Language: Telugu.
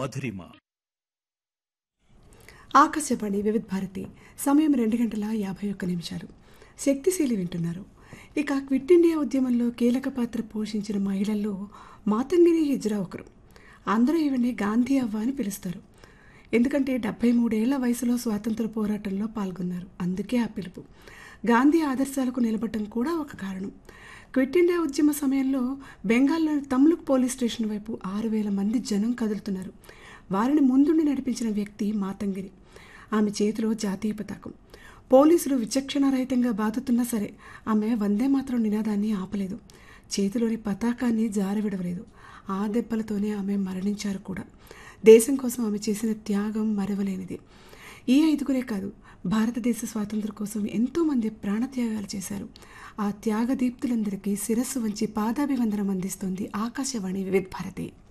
మధురిమ ఆకాశవాణి వివిధ భారతి సమయం రెండు గంటల యాభై ఒక్క నిమిషాలు శక్తిశీలి వింటున్నారు ఇక క్విట్ ఇండియా ఉద్యమంలో కీలక పాత్ర పోషించిన మహిళల్లో మాతంగిని హిజ్రా ఒకరు అందరూ ఈవిడ్ని గాంధీ అవ్వ అని పిలుస్తారు ఎందుకంటే డెబ్బై మూడేళ్ల వయసులో స్వాతంత్ర పోరాటంలో పాల్గొన్నారు అందుకే ఆ పిలుపు గాంధీ ఆదర్శాలకు నిలబడటం కూడా ఒక కారణం క్విట్ ఇండియా ఉద్యమ సమయంలో బెంగాల్లోని తమ్లుక్ పోలీస్ స్టేషన్ వైపు ఆరు వేల మంది జనం కదులుతున్నారు వారిని ముందుండి నడిపించిన వ్యక్తి మాతంగిరి ఆమె చేతిలో జాతీయ పతాకం పోలీసులు విచక్షణారహితంగా బాదుతున్నా సరే ఆమె వందే మాత్రం నినాదాన్ని ఆపలేదు చేతిలోని పతాకాన్ని జారవిడవలేదు ఆ దెబ్బలతోనే ఆమె మరణించారు కూడా దేశం కోసం ఆమె చేసిన త్యాగం మరవలేనిది ఈ ఐదుగురే కాదు భారతదేశ స్వాతంత్రం కోసం ఎంతోమంది ప్రాణత్యాగాలు చేశారు ఆ త్యాగదీప్తులందరికీ శిరస్సు వంచి పాదాభివందనం అందిస్తోంది ఆకాశవాణి వివిధ భారతి